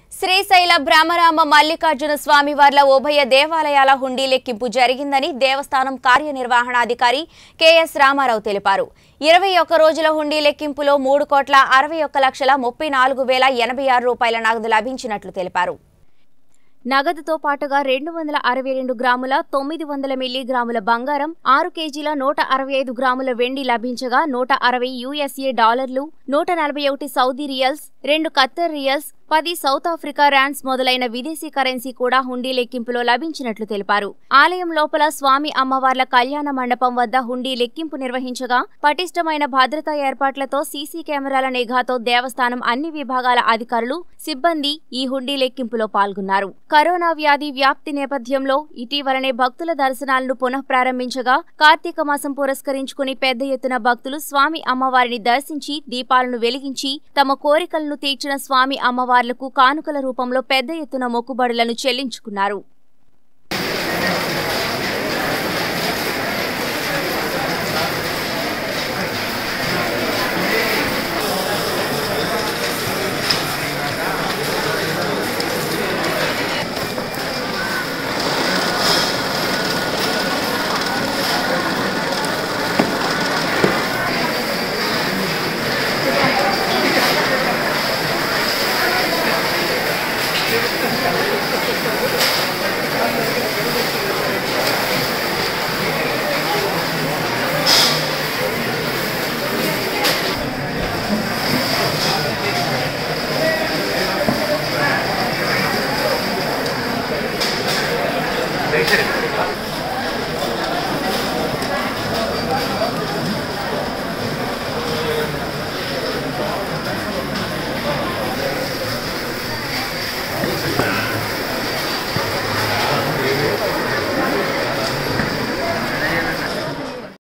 శ్రీశైల భ్రమరామ మల్లికార్జున స్వామివార్ల ఉభయ దేవాలయాల హుండీ లెక్కింపు జరిగిందని దేవస్థానం కార్యనిర్వహణాధికారి కెఎస్ రామారావు తెలిపారు ఇరవై ఒక్క రోజుల హుండీ లెక్కింపులో మూడు కోట్ల అరవై ఒక్క లక్షల ముప్పై నాలుగు వేల ఎనభై ఆరు రూపాయల నగదు లభించినట్లు తెలిపారు నగదుతో పాటుగా రెండు వందల అరవై రెండు గ్రాముల తొమ్మిది వందల మిల్లీగ్రాముల బంగారం ఆరు కేజీల నూట అరవై ఐదు గ్రాముల వెండి లభించగా నూట అరవై యుఎస్ఏ డాలర్లు నూట నలభై ఒకటి సౌదీ రియల్స్ రెండు ఖత్తర్ రియల్స్ పది సౌత్ ఆఫ్రికా ర్యాండ్స్ మొదలైన విదేశీ కరెన్సీ కూడా హుండీ లెక్కింపులో లభించినట్లు తెలిపారు ఆలయం లోపల స్వామి అమ్మవార్ల కళ్యాణ మండపం వద్ద హుండీ లెక్కింపు నిర్వహించగా పటిష్టమైన భద్రతా ఏర్పాట్లతో సీసీ కెమెరాల నిఘాతో దేవస్థానం అన్ని విభాగాల అధికారులు సిబ్బంది ఈ హుండీ లెక్కింపులో పాల్గొన్నారు కరోనా వ్యాధి వ్యాప్తి నేపథ్యంలో ఇటీవలనే భక్తుల దర్శనాలను పునః ప్రారంభించగా కార్తీక మాసం పురస్కరించుకుని పెద్ద ఎత్తున భక్తులు స్వామి అమ్మవారిని దర్శించి దీపాలను వెలిగించి తమ కోరికలను తీర్చిన స్వామి అమ్మవార్లకు కానుకల రూపంలో పెద్ద ఎత్తున మొక్కుబడులను చెల్లించుకున్నారు దయచేసి